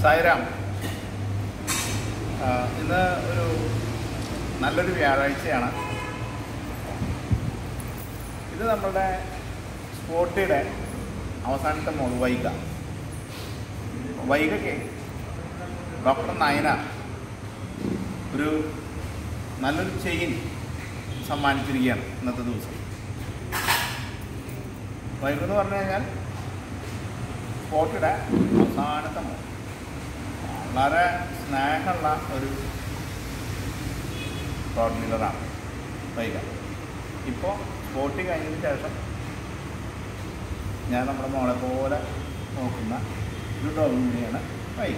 സായിരാം ആ, ഇന്ന് ഒരു നല്ലൊരു വ്യാഴാഴ്ചയാണ് ഇത് നമ്മളുടെ സ്പോട്ടിയുടെ അവസാനത്തെ മോൾ വൈക വൈകയ്ക്ക് ഡോക്ടർ നയന ഒരു നല്ലൊരു ചെയിൻ സമ്മാനിച്ചിരിക്കുകയാണ് ഇന്നത്തെ ദിവസം വൈക എന്ന് പറഞ്ഞു കഴിഞ്ഞാൽ സ്പോട്ടിയുടെ അവസാനത്തെ മോൾ വളരെ സ്നേഹമുള്ള ഒരു റോഡ് മില്ലറാണ് വൈക ഇപ്പോൾ സ്പോട്ടി കഴിഞ്ഞതിന് ശേഷം ഞാൻ നമ്മുടെ മോളെ പോലെ നോക്കുന്ന ഒരു ഡോഗിനെയാണ് വൈക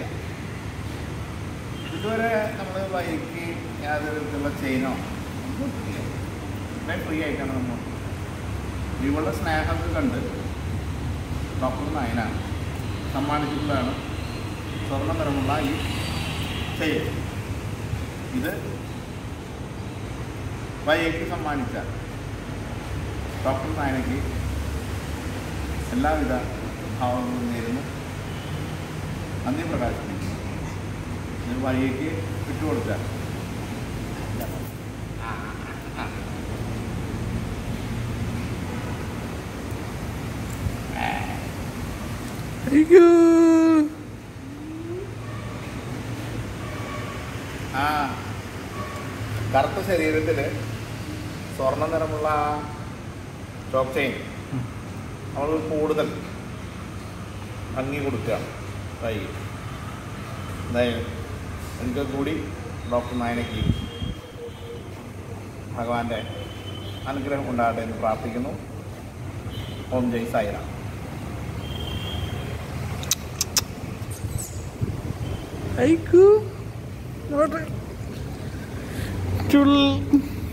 ഇതുവരെ നമ്മൾ വൈക്ക് യാതൊരു വിധത്തിലുള്ള ചെയിനോ ഒന്നും ഇല്ല ഇത്രയും ഫ്രീ ആയിട്ടാണ് നമ്മൾ ഇവളുടെ സ്നേഹമൊക്കെ കണ്ട് ഡോക്ടർ നയന സമ്മാനിച്ചിട്ടുള്ളതാണ് സ്വർണ്ണ നിറമുള്ള ഈ ചെയിൻ ഇത് വൈക്ക് സമ്മാനിച്ച ഡോക്ടർ നായനയ്ക്ക് എല്ലാവിധ ഭാവങ്ങളും നേരുന്നു നന്ദി പ്രകാശിപ്പിക്കുന്നു ഇത് വഴിയേക്ക് വിട്ടുകൊടുക്കുക അയ്യോ ആ കറുത്ത ശരീരത്തിൽ സ്വർണ്ണ നിറമുള്ള ആ ചോക്ക് ചെയിൻ നമ്മൾ കൂടുതൽ ഭംഗി കൊടുക്കുകയാണ് വൈകി എന്തായാലും എനിക്ക് കൂടി ഡോക്ടർ നായനയ്ക്ക് ഭഗവാന്റെ അനുഗ്രഹം ഉണ്ടാകട്ടെ എന്ന് പ്രാർത്ഥിക്കുന്നു ഓം ജയ് സായിരാം അയ്യോ ഇങ്ങോട്ട് ചുൾ